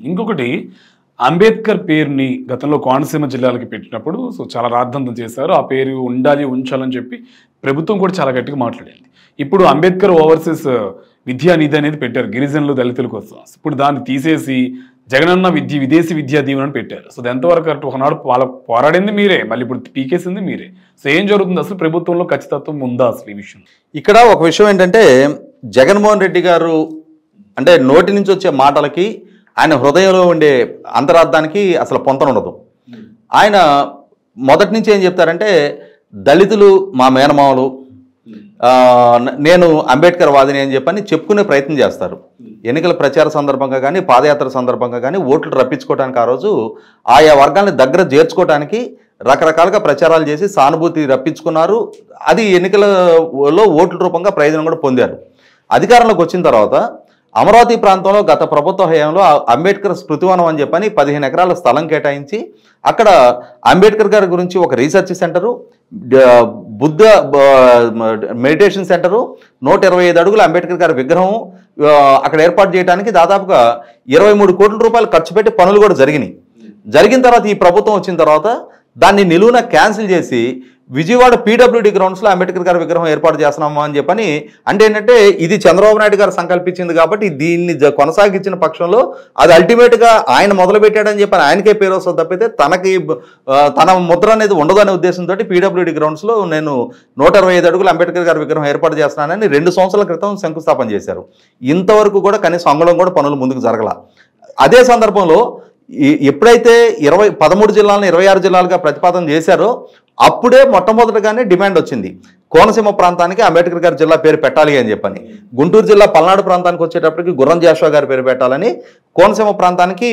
ఇంకొకటి అంబేద్కర్ పేరుని గతంలో కోనసీమ జిల్లాలకి పెట్టినప్పుడు సో చాలా రాద్ధాంతం చేశారు ఆ పేరు ఉండాలి ఉంచాలని చెప్పి ప్రభుత్వం కూడా చాలా గట్టిగా మాట్లాడింది ఇప్పుడు అంబేద్కర్ ఓవర్సీస్ విద్యా నిధి అనేది పెట్టారు గిరిజనులు దళితుల కోసం ఇప్పుడు దాన్ని తీసేసి జగనన్న విద్య విదేశీ విద్యా దీవెన అని పెట్టారు సో అది ఎంతవరకు కరెక్ట్ ఒకనాడు వాళ్ళ పోరాడింది మీరే మళ్ళీ ఇప్పుడు పీకేసింది మీరే సో ఏం జరుగుతుంది అసలు ప్రభుత్వంలో ఖచ్చితత్వం ఉందా అసలు ఈ విషయం ఇక్కడ ఒక విషయం ఏంటంటే జగన్మోహన్ రెడ్డి గారు అంటే నోటి నుంచి వచ్చే మాటలకి ఆయన హృదయంలో ఉండే అంతరార్థానికి అసలు పొంతన ఉండదు ఆయన మొదటి నుంచి ఏం చెప్తారంటే దళితులు మా మేనమామలు ఆ, న- నేను అంబేద్కర్ వాదిని అని చెప్పని చెప్పుకునే ప్రయత్నం చేస్తారు ఎన్నికల ప్రచార సందర్భంగా కానీ పాదయాత్ర సందర్భంగా కానీ ఓట్లు రప్పించుకోవడానికి ఆ రోజు ఆయా వర్గాల్ని దగ్గర చేర్చుకోవడానికి రకరకాలుగా ప్రచారాలు చేసి సానుభూతి రప్పించుకున్నారు అది ఎన్నికలలో ఓట్ల రూపంగా ప్రయోజనం కూడా పొందారు అధికారంలోకి వచ్చిన తర్వాత అమరావతి ప్రాంతంలో గత ప్రభుత్వ హయాంలో ఆ అంబేద్కర్ స్మృతివనం అని చెప్పని పదిహేను ఎకరాల స్థలం కేటాయించి అక్కడ అంబేద్కర్ గారి గురించి ఒక రీసెర్చ్ సెంటరు డ- బుద్ధ బ- మెడిటేషన్ సెంటరు నూట ఇరవై ఐదు అడుగుల అంబేద్కర్ గారి విగ్రహం ఆ, అక్కడ ఏర్పాటు చేయడానికి దాదాపుగా ఇరవై మూడు కోట్ల రూపాయలు ఖర్చు పెట్టి పనులు కూడా జరిగినాయి జరిగిన తర్వాత ఈ ప్రభుత్వం వచ్చిన తర్వాత దాన్ని నిలువున క్యాన్సిల్ చేసి విజయవాడ పీడబ్ల్యూడి గ్రౌండ్స్లో అంబేద్కర్ గారి విగ్రహం ఏర్పాటు చేస్తున్నామా అని చెప్పని అంటే ఏంటంటే ఇది చంద్రబాబు నాయుడు గారు సంకల్పించింది కాబట్టి దీన్ని జ- కొనసాగించిన పక్షంలో అది అల్టిమేట్గా ఆయన మొదలు పెట్టాడని చెప్పని ఆయనకే పేరు వస్తుంది తప్పితే తనకి ఆ, తన ముద్ర అనేది ఉండదు అనే ఉద్దేశంతో పీడబ్ల్యూడి గ్రౌండ్స్లో నేను నూట ఇరవై ఐదు అడుగులు అంబేద్కర్ గారి విగ్రహం ఏర్పాటు చేస్తున్నానని రెండు సంవత్సరాల క్రితం శంకుస్థాపన చేశారు ఇంతవరకు కూడా కనీసం అంగుళం కూడా పనులు ముందుకు జరగల అదే సందర్భంలో ఈ- ఎప్పుడైతే ఇరవై పదమూడు జిల్లాలను ఇరవై ఆరు జిల్లాలుగా ప్రతిపాదన చేశారో అప్పుడే మొట్టమొదటిగానే డిమాండ్ వచ్చింది కోనసీమ ప్రాంతానికి అంబేద్కర్ గారి జిల్లా పేరు పెట్టాలి అని చెప్పని గుంటూరు జిల్లా పల్నాడు ప్రాంతానికి వచ్చేటప్పటికి గుర్రం జాషువా గారి పేరు పెట్టాలని కోనసీమ ప్రాంతానికి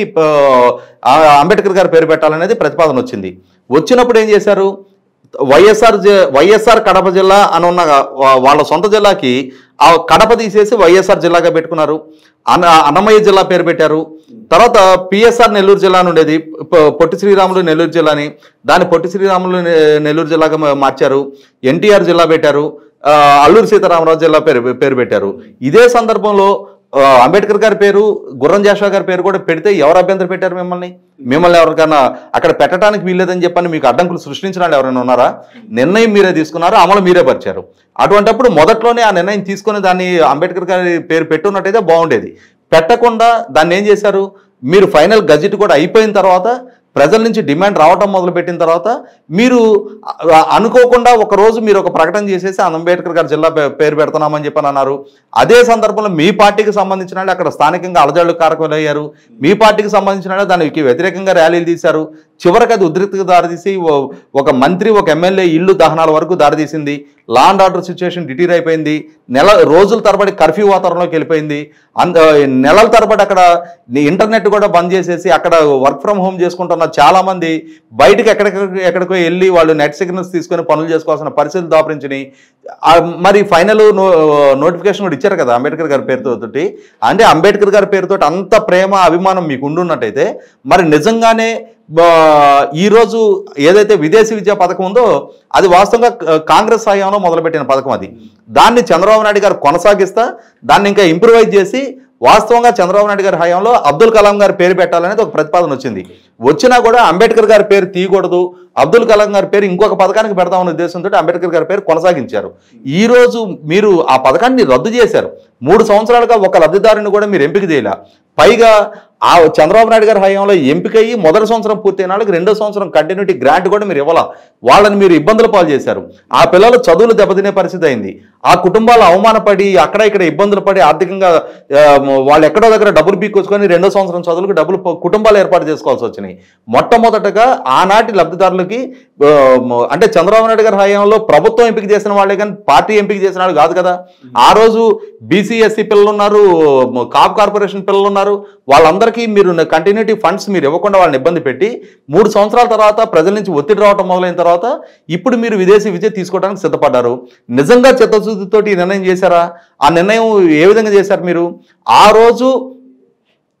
ఆ, అంబేద్కర్ గారి పేరు పెట్టాలనేది ప్రతిపాదన వచ్చింది వచ్చినప్పుడు ఏం చేశారు వైఎస్ఆర్ జి- వైఎస్ఆర్ కడప జిల్లా అని ఉన్న వా- వాళ్ళ సొంత జిల్లాకి ఆ కడప తీసేసి వైఎస్ఆర్ జిల్లాగా పెట్టుకున్నారు అన్న అన్నమయ్య జిల్లా పేరు పెట్టారు తర్వాత పిఎస్ఆర్ నెల్లూరు జిల్లా అని ఉండేది పొ- పొట్టి శ్రీరాములు నెల్లూరు జిల్లాని దాన్ని పొట్టి శ్రీరాములు నె- నెల్లూరు జిల్లాగా మా- మార్చారు ఎన్టీఆర్ జిల్లా పెట్టారు ఆ, అల్లూరు సీతారామరాజు జిల్లా పేరు పేరు పెట్టారు ఇదే సందర్భంలో ఆ, అంబేద్కర్ గారి పేరు గుర్రం జాషా గారి పేరు కూడా పెడితే ఎవరు అభ్యంతరం పెట్టారు మిమ్మల్ని మిమ్మల్ని ఎవరికైనా అక్కడ పెట్టడానికి వీల్లేదని చెప్పని మీకు అడ్డంకులు సృష్టించిన వాళ్ళు ఎవరైనా ఉన్నారా నిర్ణయం మీరే తీసుకున్నారు అమలు మీరే పరిచారు అటువంటప్పుడు మొదట్లోనే ఆ నిర్ణయం తీసుకొని దాన్ని అంబేద్కర్ గారి పేరు పెట్టున్నట్టయితే బాగుండేది పెట్టకుండా దాన్ని ఏం చేశారు మీరు ఫైనల్ గజెట్ కూడా అయిపోయిన తర్వాత ప్రజల నుంచి డిమాండ్ రావటం మొదలుపెట్టిన తర్వాత మీరు ఆ, అనుకోకుండా ఒక రోజు మీరు ఒక ప్రకటన చేసేసి అంబేద్కర్ గారి జిల్లా పే- పేరు పెడుతున్నామని చెప్పని అన్నారు అదే సందర్భంలో మీ పార్టీకి సంబంధించిన వాళ్ళు అక్కడ స్థానికంగా అలజడులు కారకులు అయ్యారు మీ పార్టీకి సంబంధించిన వాళ్ళు దానికి వ్యతిరేకంగా ర్యాలీలు తీశారు చివరికి అది ఉద్రిక్తకు దారితీసి ఓ- ఒక మంత్రి ఒక ఎమ్మెల్యే ఇల్లు దహనాల వరకు దారితీసింది లా అండ్ ఆర్డర్ సిచ్యువేషన్ డిటీర్ అయిపోయింది నెల రోజుల తరబడి కర్ఫ్యూ వాతావరణంలోకి వెళ్ళిపోయింది అంద నెలల తరబడి అక్కడ ఇంటర్నెట్ కూడా బంద్ చేసేసి అక్కడ వర్క్ ఫ్రమ్ హోమ్ చేసుకుంటున్న చాలా మంది బయటకు ఎక్కడికి ఎక్కడికో వెళ్ళి వాళ్ళు నెట్ సిగ్నల్స్ తీసుకొని పనులు చేసుకోవాల్సిన పరిస్థితులు దాపరించినాయి ఆ, మరి ఫైనల్ నోటిఫికేషన్ కూడా ఇచ్చారు కదా అంబేద్కర్ గారి పేరుతో తోటి అంటే అంబేద్కర్ గారి పేరుతో అంత ప్రేమ అభిమానం మీకు ఉండున్నట్టయితే మరి నిజంగానే ఆ, ఈరోజు ఏదైతే విదేశీ విద్యా పథకం ఉందో అది వాస్తవంగా క- కాంగ్రెస్ హయాంలో మొదలుపెట్టిన పథకం అది దాన్ని చంద్రబాబు నాయుడు గారు కొనసాగిస్తా దాన్ని ఇంకా ఇంప్రూవైజ్ చేసి వాస్తవంగా చంద్రబాబు నాయుడు గారి హయాంలో అబ్దుల్ కలాం గారి పేరు పెట్టాలనేది ఒక ప్రతిపాదన వచ్చింది వచ్చినా కూడా అంబేద్కర్ గారి పేరు తీయకూడదు అబ్దుల్ కలాం గారి పేరు ఇంకొక పథకానికి పెడదామనే ఉద్దేశంతో అంబేద్కర్ గారి పేరు కొనసాగించారు ఈ రోజు మీరు ఆ పథకాన్ని రద్దు చేశారు మూడు సంవత్సరాలుగా ఒక లబ్ధిదారుని కూడా మీరు ఎంపిక చేయలే పైగా ఆ చంద్రబాబు నాయుడు గారి హయాంలో ఎంపికయ్యి మొదటి సంవత్సరం పూర్తయిన వాళ్ళకి రెండో సంవత్సరం కంటిన్యూటీ గ్రాంట్ కూడా మీరు ఇవ్వాల వాళ్ళని మీరు ఇబ్బందుల పాలు చేశారు ఆ పిల్లలు చదువులు దెబ్బతినే పరిస్థితి అయింది ఆ కుటుంబాలు అవమానపడి అక్కడ ఇక్కడ ఇబ్బందులు పడి ఆర్థికంగా ఆ, వాళ్ళు ఎక్కడో దగ్గర డబ్బులు పీక్కొచ్చుకొని రెండో సంవత్సరం చదువులకు డబ్బులు పో- కుటుంబాలు ఏర్పాటు చేసుకోవాల్సి వచ్చినాయి మొట్టమొదటగా ఆనాటి లబ్ధిదారులకి ఆ, మ- అంటే చంద్రబాబు నాయుడు గారి హయాంలో ప్రభుత్వం ఎంపిక చేసిన వాళ్ళే కానీ పార్టీ ఎంపిక చేసిన వాళ్ళు కాదు కదా ఆ రోజు బీసీ ఎస్సీ పిల్లలు ఉన్నారు మ- కాప్ కార్పొరేషన్ పిల్లలు ఉన్నారు వాళ్ళందరికీ మీరు కంటిన్యూటీ ఫండ్స్ మీరు ఇవ్వకుండా వాళ్ళని ఇబ్బంది పెట్టి మూడు సంవత్సరాల తర్వాత ప్రజల నుంచి ఒత్తిడి రావటం మొదలైన తర్వాత ఇప్పుడు మీరు విదేశీ విద్య తీసుకోవడానికి సిద్ధపడ్డారు నిజంగా చిత్తశుద్ధితోటి ఈ నిర్ణయం చేశారా ఆ నిర్ణయం ఏ విధంగా చేశారు మీరు ఆ రోజు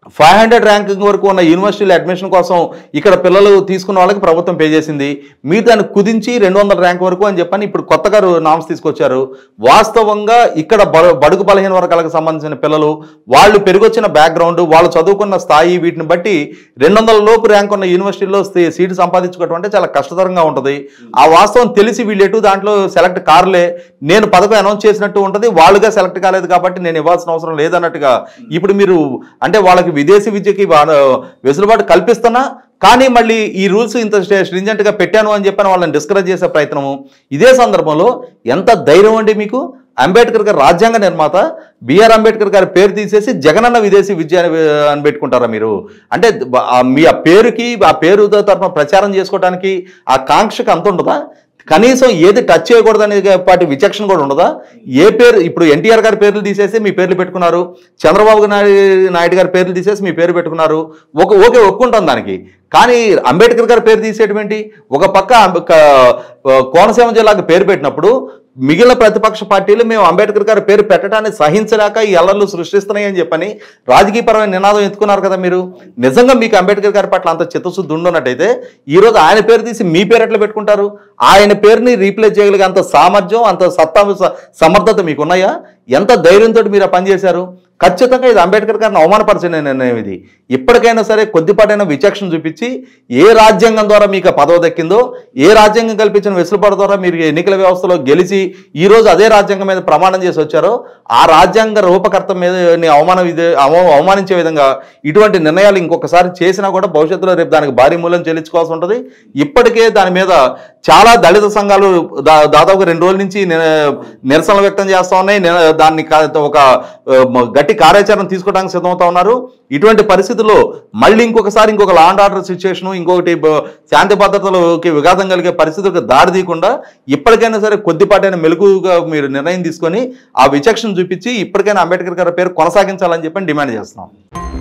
ఫైవ్ హండ్రెడ్ ర్యాంకింగ్ వరకు ఉన్న యూనివర్సిటీల అడ్మిషన్ కోసం ఇక్కడ పిల్లలు తీసుకున్న వాళ్ళకి ప్రభుత్వం పే చేసింది మీరు దాన్ని కుదించి రెండు వందల ర్యాంక్ వరకు అని చెప్పని ఇప్పుడు కొత్తగా నామ్స్ తీసుకొచ్చారు వాస్తవంగా ఇక్కడ బ- బడుగు బలహీన వర్గాలకు సంబంధించిన పిల్లలు వాళ్ళు పెరిగొచ్చిన బ్యాక్గ్రౌండ్ వాళ్ళు చదువుకున్న స్థాయి వీటిని బట్టి రెండు వందల లోపు ర్యాంక్ ఉన్న యూనివర్సిటీలో సీ- సీటు సంపాదించుకోవడం అంటే చాలా కష్టతరంగా ఉంటుంది ఆ వాస్తవం తెలిసి వీళ్ళు ఎటు దాంట్లో సెలెక్ట్ కారులే నేను పథకం అనౌన్స్ చేసినట్టు ఉంటుంది వాళ్ళుగా సెలెక్ట్ కాలేదు కాబట్టి నేను ఇవ్వాల్సిన అవసరం లేదన్నట్టుగా ఇప్పుడు మీరు అంటే వాళ్ళకి విదేశీ విద్యకి వా- వెసులుబాటు కల్పిస్తున్నా కానీ మళ్ళీ ఈ రూల్స్ ఇంత స్ట్రింజెంట్ గా పెట్టాను అని చెప్పని వాళ్ళని డిస్కరేజ్ చేసే ప్రయత్నము ఇదే సందర్భంలో ఎంత ధైర్యం అండి మీకు అంబేద్కర్ గారు రాజ్యాంగ నిర్మాత బిఆర్ అంబేద్కర్ గారి పేరు తీసేసి జగనన్న విదేశీ విద్య అని అని పెట్టుకుంటారా మీరు అంటే బ- ఆ మీ ఆ పేరుకి ఆ పేరు తరఫున ప్రచారం చేసుకోవడానికి ఆ కాంక్షకి అంత ఉండదా కనీసం ఏది టచ్ చేయకూడదనే పాటి విచక్షణ కూడా ఉండదా ఏ పేరు ఇప్పుడు ఎన్టీఆర్ గారి పేర్లు తీసేసి మీ పేర్లు పెట్టుకున్నారు చంద్రబాబు నాయుడు నాయుడు గారి పేర్లు తీసేసి మీ పేరు పెట్టుకున్నారు ఒక ఓకే ఒప్పుకుంటాం దానికి కానీ అంబేద్కర్ గారి పేరు తీసేయడం ఏంటి ఒక పక్క అంబ- క- కోనసీమ జిల్లాకు పేరు పెట్టినప్పుడు మిగిలిన ప్రతిపక్ష పార్టీలు మేము అంబేద్కర్ గారి పేరు పెట్టడాన్ని సహించలేక ఈ అల్లర్లు సృష్టిస్తున్నాయి అని చెప్పని రాజకీయపరమైన నినాదం ఎత్తుకున్నారు కదా మీరు నిజంగా మీకు అంబేద్కర్ గారి పట్ల అంత చిత్తశుద్ధి ఉండున్నట్టయితే ఈ రోజు ఆయన పేరు తీసి మీ పేరు ఎట్లా పెట్టుకుంటారు ఆయన పేరుని రీప్లేస్ చేయగలిగే అంత సామర్థ్యం అంత సత్తా స- సమర్థత మీకు ఉన్నాయా ఎంత ధైర్యంతో మీరు ఆ పని చేశారు ఖచ్చితంగా ఇది అంబేద్కర్ గారిని అవమానపరిచిన నిర్ణయం ఇది ఇప్పటికైనా సరే కొద్దిపాటైన విచక్షణ చూపించి ఏ రాజ్యాంగం ద్వారా మీకు ఆ పదవి దక్కిందో ఏ రాజ్యాంగం కల్పించిన వెసులుబాటు ద్వారా మీరు ఎన్నికల వ్యవస్థలో గెలిచి ఈ రోజు అదే రాజ్యాంగం మీద ప్రమాణం చేసి వచ్చారో ఆ రాజ్యాంగ రూపకర్త మీద అవమానం ఇదే అవ- అవమానించే విధంగా ఇటువంటి నిర్ణయాలు ఇంకొకసారి చేసినా కూడా భవిష్యత్తులో రేపు దానికి భారీ మూల్యం చెల్లించుకోవాల్సి ఉంటుంది ఇప్పటికే దాని మీద చాలా దళిత సంఘాలు దా- దాదాపుగా రెండు రోజుల నుంచి నిర- నిరసనలు వ్యక్తం చేస్తా ఉన్నాయి నిర- దాన్ని కా- ఒక ఆ, మ- గట్టి కార్యాచరణ తీసుకోవడానికి సిద్ధమవుతా ఉన్నారు ఇటువంటి పరిస్థితుల్లో మళ్ళీ ఇంకొకసారి ఇంకొక లా అండ్ ఆర్డర్ సిచ్యువేషన్ ఇంకొకటి బ- శాంతి భద్రతలకి విఘాతం కలిగే పరిస్థితులకు దారి తీయకుండా ఇప్పటికైనా సరే కొద్దిపాటైన మెలకుగా మీరు నిర్ణయం తీసుకొని ఆ విచక్షణ చూపించి ఇప్పటికైనా అంబేద్కర్ గారి పేరు కొనసాగించాలని చెప్పి డిమాండ్ చేస్తున్నాం